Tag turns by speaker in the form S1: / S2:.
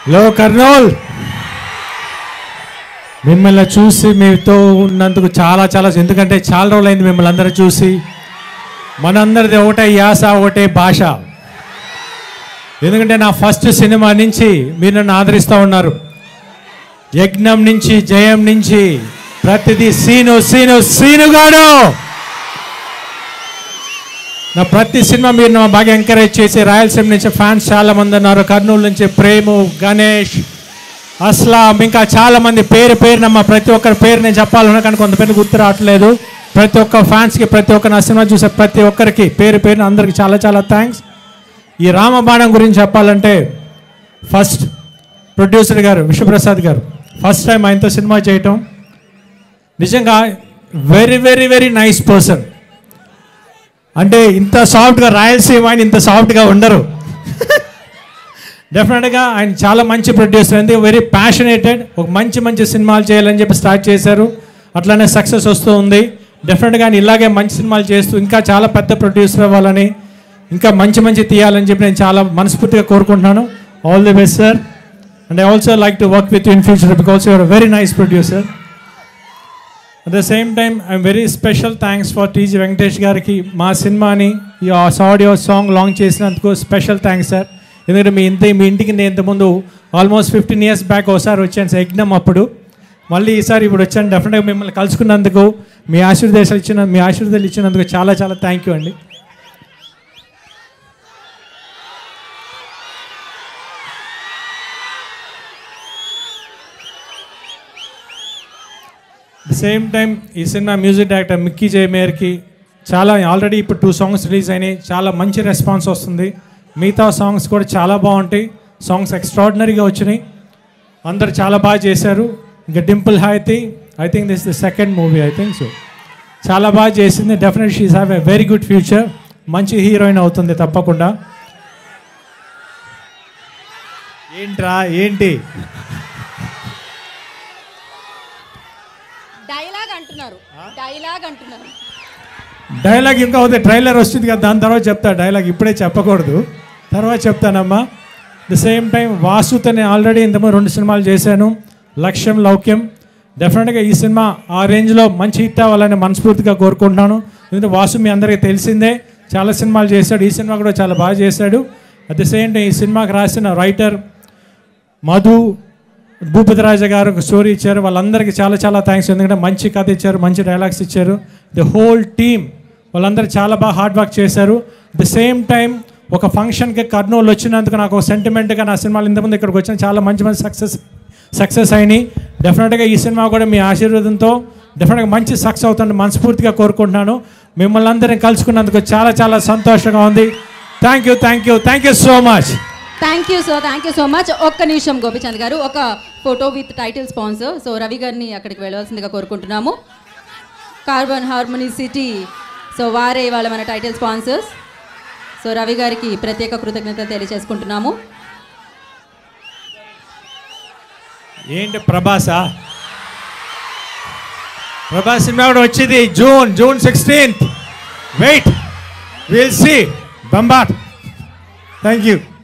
S1: లో కర్నూల్ మిమ్మల్ని చూసి మీతో ఉన్నందుకు చాలా చాలా ఎందుకంటే చాలా రోజులైంది మిమ్మల్ని అందరూ చూసి మనందరిది ఒకటే యాస ఒకటే భాష ఎందుకంటే నా ఫస్ట్ సినిమా నుంచి మీరు నన్ను ఆదరిస్తూ ఉన్నారు యజ్ఞం నుంచి జయం నుంచి ప్రతిదీ సీను సీను సీనుగాడు నా ప్రతి సినిమా మీరు నా బాగా ఎంకరేజ్ చేసి రాయలసీమ నుంచి ఫ్యాన్స్ చాలా మంది ఉన్నారు కర్నూలు నుంచి ప్రేము గణేష్ అస్లాం ఇంకా చాలా మంది పేరు పేరు నమ్మ ప్రతి ఒక్కరి పేరు నేను చెప్పాలన్నా కానీ కొంత పేరు గుర్తు రావట్లేదు ప్రతి ఒక్క ఫ్యాన్స్కి ప్రతి ఒక్క నా సినిమా చూసే ప్రతి ఒక్కరికి పేరు పేరు అందరికి చాలా చాలా థ్యాంక్స్ ఈ రామబాణం గురించి చెప్పాలంటే ఫస్ట్ ప్రొడ్యూసర్ గారు విశ్వప్రసాద్ గారు ఫస్ట్ టైం ఆయనతో సినిమా చేయటం నిజంగా very very very nice person అంటే ఇంత సాఫ్ట్గా రాయలసీమ ఆయన ఇంత సాఫ్ట్గా ఉండరు డెఫినెట్గా ఆయన చాలా మంచి ప్రొడ్యూసర్ ఎందుకు వెరీ ప్యాషనేటెడ్ ఒక మంచి మంచి సినిమాలు చేయాలని చెప్పి స్టార్ట్ చేశారు అట్లానే సక్సెస్ వస్తూ ఉంది డెఫినెట్గా ఆయన ఇలాగే మంచి సినిమాలు చేస్తూ ఇంకా చాలా పెద్ద ప్రొడ్యూసర్ అవ్వాలని ఇంకా మంచి మంచి తీయాలని చెప్పి నేను చాలా మనస్ఫూర్తిగా కోరుకుంటున్నాను all the best sir and I also like to work with in future because you're very nice producer at the same time I'm very special thanks for TG Venkatesh గారికి మా సినిమాని ఈ ఆడియో సాంగ్ లాంచ్ చేసినందుకు special thanks sir ఎందుకంటే మీ ఇంత మీ ఇంటికి నేను ఇంతకుముందు ఆల్మోస్ట్ ఫిఫ్టీన్ ఇయర్స్ బ్యాక్ ఒకసారి వచ్చాను సార్ యజ్ఞం అప్పుడు మళ్ళీ ఈసారి ఇప్పుడు వచ్చాను డెఫినెట్గా మిమ్మల్ని కలుసుకున్నందుకు మీ ఆశీర్దేశాలు ఇచ్చిన మీ ఆశీర్వాదాలు ఇచ్చినందుకు చాలా చాలా థ్యాంక్ యూ అండి సేమ్ టైం ఈ సినిమా మ్యూజిక్ డైరెక్టర్ మిక్కీ జయమేర్కి చాలా ఆల్రెడీ ఇప్పుడు టూ సాంగ్స్ రిలీజ్ అయినాయి చాలా మంచి రెస్పాన్స్ వస్తుంది మిగతా సాంగ్స్ కూడా చాలా బాగుంటాయి సాంగ్స్ ఎక్స్ట్రాడినరీగా వచ్చినాయి అందరు చాలా బాగా చేశారు ఇంకా Dimple Hayathi I think this the second movie I think so చాలా బాగా చేసింది definite she's have a very good future మంచి హీరోయిన్ అవుతుంది తప్పకుండా ఏంట్రా ఏంటి
S2: డైలాగ్ అంటున్నారు డైలాగ్ అంటున్నారు
S1: డైలాగ్ ఇంకా అవుతుంది ట్రైలర్ వస్తుంది కదా దాని తర్వాత చెప్తా డైలాగ్ ఇప్పుడే చెప్పకూడదు తర్వాత చెప్తానమ్మా ద సేమ్ టైం వాసుతో నేను ఆల్రెడీ ఇంతకుముందు రెండు సినిమాలు చేశాను లక్ష్యం లౌక్యం డెఫినెట్గా ఈ సినిమా ఆ రేంజ్లో మంచి హిట్ అవ్వాలని మనస్ఫూర్తిగా కోరుకుంటున్నాను ఎందుకంటే వాసు మీ అందరికీ తెలిసిందే చాలా సినిమాలు చేశాడు ఈ సినిమా కూడా చాలా బాగా చేశాడు అట్ ద సేమ్ టైం ఈ సినిమాకి రాసిన రైటర్ మధు భూపతి రాజ గారు ఒక స్టోరీ ఇచ్చారు వాళ్ళందరికీ చాలా చాలా థ్యాంక్స్ ఎందుకంటే మంచి కథ ఇచ్చారు మంచి డైలాగ్స్ ఇచ్చారు ది హోల్ టీమ్ వాళ్ళందరూ చాలా బాగా హార్డ్ వర్క్ చేశారు ది సేమ్ టైం ఒక ఫంక్షన్కి కర్నూలు వచ్చినందుకు నాకు సెంటిమెంట్గా నా సినిమాలు ఇంతకుముందు ఇక్కడికి వచ్చిన చాలా మంచి మంచి సక్సెస్ సక్సెస్ అయినాయి డెఫినెట్గా ఈ సినిమా కూడా మీ ఆశీర్వాదంతో డెఫినెట్గా మంచి సక్సెస్ అవుతుంది మనస్ఫూర్తిగా కోరుకుంటున్నాను మిమ్మల్ని అందరినీ కలుసుకున్నందుకు చాలా చాలా సంతోషంగా ఉంది thank you thank you thank you so much
S2: thank you so thank you so much ఒక్క నిమిషం గోపిచంద్ గారు ఒక photo with title sponsor so Ravi గారిని అక్కడికి వెళ్ళవలసిందిగా కోరుకుంటున్నాము కార్బన్ హార్మోనీ సిటీ సో వారే ఇవాళ మన టైటిల్ స్పాన్సర్స్ సో రవి గారికి ప్రత్యేక కృతజ్ఞత తెలియజేసుకుంటున్నాము
S1: ఏంటి ప్రభాసా ప్రభాస్ సినిమా కూడా వచ్చింది June June sixteenth wait will see బంబాట్ థ్యాంక్ యూ